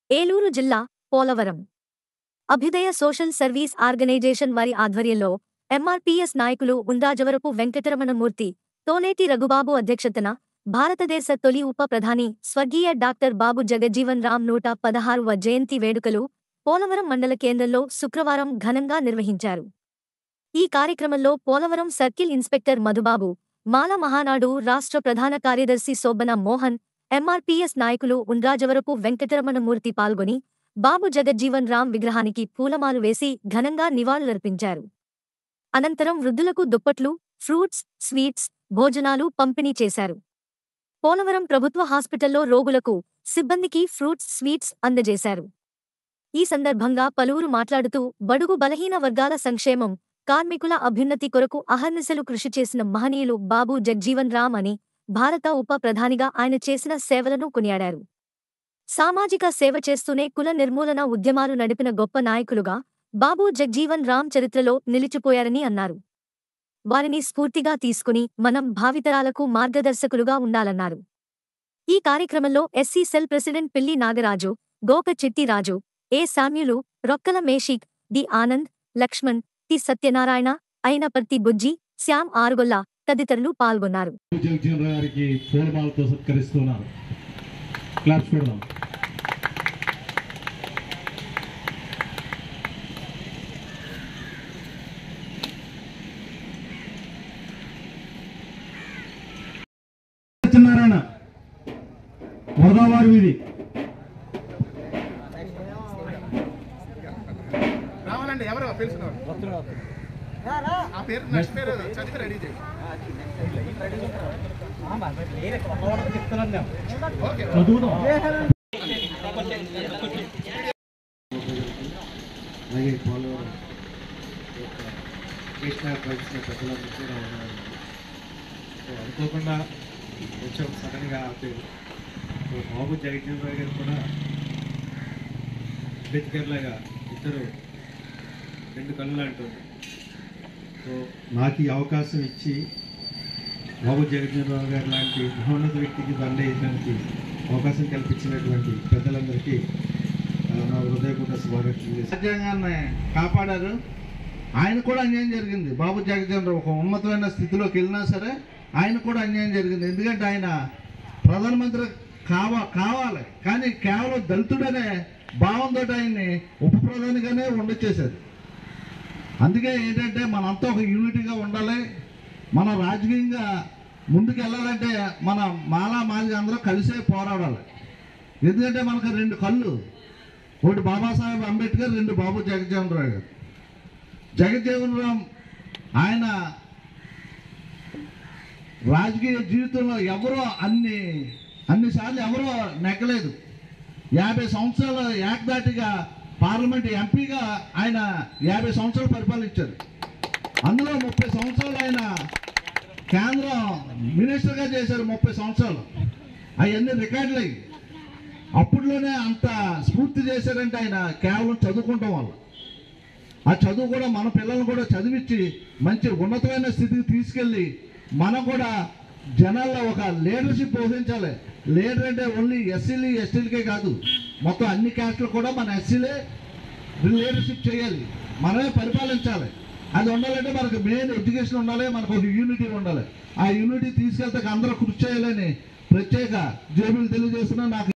ఏలూరు జిల్లా పోలవరం అభ్యుదయ social service organisation వారి ఆధ్వర్యంలో ఎంఆర్పీఎస్ నాయకులు ఉండ్రాజవరపు వెంకటరమణమూర్తి తోనేటి రఘుబాబు అధ్యక్షతన భారతదేశ తొలి ఉప ప్రధాని స్వర్గీయ డాక్టర్ బాబు జగజ్జీవన్ రామ్ నూట పదహారువ జయంతి వేడుకలు పోలవరం మండల కేంద్రంలో శుక్రవారం ఘనంగా నిర్వహించారు ఈ కార్యక్రమంలో పోలవరం సర్కిల్ ఇన్స్పెక్టర్ మధుబాబు మాల మహానాడు రాష్ట్ర ప్రధాన కార్యదర్శి శోభన మోహన్ ఎంఆర్పీఎస్ నాయకులు ఉండ్రాజవరపు వెంకటరమణమూర్తి పాల్గొని బాబు జగజ్జీవన్ రామ్ విగ్రహానికి పూలమాలు వేసి ఘనంగా నివాళులర్పించారు అనంతరం వృద్ధులకు దుప్పట్లు ఫ్రూట్స్ స్వీట్స్ భోజనాలు పంపిణీ చేశారు పోలవరం ప్రభుత్వ హాస్పిటల్లో రోగులకు సిబ్బందికి ఫ్రూట్స్ స్వీట్స్ అందజేశారు ఈ సందర్భంగా పలువురు మాట్లాడుతూ బడుగు బలహీన వర్గాల సంక్షేమం కార్మికుల అభ్యున్నతి కొరకు అహర్నిశలు కృషి చేసిన మహనీయులు బాబు జగ్జీవన్ రామ్ అని భారత ఉప ప్రధానిగా ఆయన చేసిన సేవలను కొనియాడారు సామాజిక సేవ చేస్తూనే కుల నిర్మూలన ఉద్యమాలు నడిపిన గొప్ప నాయకులుగా బాబు జగ్జీవన్ రామ్ చరిత్రలో నిలిచిపోయారని అన్నారు వారిని స్ఫూర్తిగా తీసుకుని మనం భావితరాలకు మార్గదర్శకులుగా ఉండాలన్నారు ఈ కార్యక్రమంలో SC cell president Pilli Nagaraju Goka Chittiraju A Samyulu Rokkala Meshik D Anand Lakshman T Satyanarayana Ayinaparthi Bujji Shyam Arugolla తదితరులు పాల్గొన్నారు జగజీవన్ రావు గారికి పూలమాలతో సత్కరిస్తున్నారు క్లాప్స్ పెడదాం సత్యనారాయణ వరదావారి వీధి రావాలండి ఎవరు పిలుచున్నారు ఆ పేరు నెక్స్ట్ పేరు చదివి రెడీ చేయి ఓకే చదువుదాం అలాగే పోలవరం యొక్క కృష్ణా కలిసిన పెద్దలందరికీ నా వందనాలు. సో అనుకోకుండా కొంచెం సడన్గా ఆపేది సో బాబు జగజ్జీవన్ రావు గారు కూడా అంబేద్కర్ లాగా ఇద్దరు రెండు కళ్ళు అంటుంది సో నాకు ఈ అవకాశం ఇచ్చి బాబు జగజ్జీవన్ రావు గారు లాంటి మహోన్నత వ్యక్తికి దండ వేయడానికి అవకాశం కల్పించినటువంటి పెద్దలందరికీ ఆ, నా హృదయపూర్వక స్వాగతం చేసి రాజ్యాంగాన్ని కాపాడారు ఆయన కూడా అన్యాయం జరిగింది బాబు జగజన్ రావు ఒక ఉన్నతమైన స్థితిలోకి వెళ్ళినా సరే ఆయన కూడా అన్యాయం జరిగింది ఎందుకంటే ఆయన ప్రధానమంత్రి కావా కావాలి కానీ కేవలం దళితుడనే భావంతో ఆయన్ని ఉప ప్రధానిగానే ఉండొచ్చేశారు అందుకే ఏంటంటే మనంతా ఒక యూనిటీగా ఉండాలి మనం రాజకీయంగా ముందుకు వెళ్ళాలంటే మన మాలా మాదిగా అందరూ కలిసే పోరాడాలి ఎందుకంటే మనకు రెండు కళ్ళు ఒకటి బాబాసాహెబ్ అంబేద్కర్ రెండు బాబు జగజ్జీవన్ రావు గారు జగజ్జీవన్ రామ్ ఆయన రాజకీయ జీవితంలో ఎవరో అన్ని అన్నిసార్లు ఎవరో నెగ్గలేదు యాభై సంవత్సరాల ఏకదాటిగా పార్లమెంట్ ఎంపీగా ఆయన యాభై సంవత్సరాలు పరిపాలించారు అందులో ముప్పై సంవత్సరాలు ఆయన కేంద్రం మినిస్టర్గా చేశారు ముప్పై సంవత్సరాలు అవన్నీ రికార్డులు అయ్యి అప్పుడులోనే అంత స్ఫూర్తి చేశారంటే ఆయన కేవలం చదువుకుంటాం వల్ల ఆ చదువు కూడా మన పిల్లల్ని కూడా చదివించి మంచి ఉన్నతమైన స్థితికి తీసుకెళ్ళి మనం కూడా జనాల్లో ఒక లీడర్షిప్ పోషించాలి లీడర్ అంటే ఓన్లీ ఎస్సీలు ఎస్టీలకే కాదు మొత్తం అన్ని క్యాస్ట్లు కూడా మన ఎస్సీలే లీడర్షిప్ చేయాలి మనమే పరిపాలించాలి అది ఉండాలంటే మనకు మెయిన్ ఎడ్యుకేషన్ ఉండాలి మనకు ఒక యూనిటీ ఉండాలి ఆ యూనిటీ తీసుకెళ్తే అందరూ కృషి చేయాలని ప్రత్యేక జేబులు తెలియజేస్తున్నా నాకు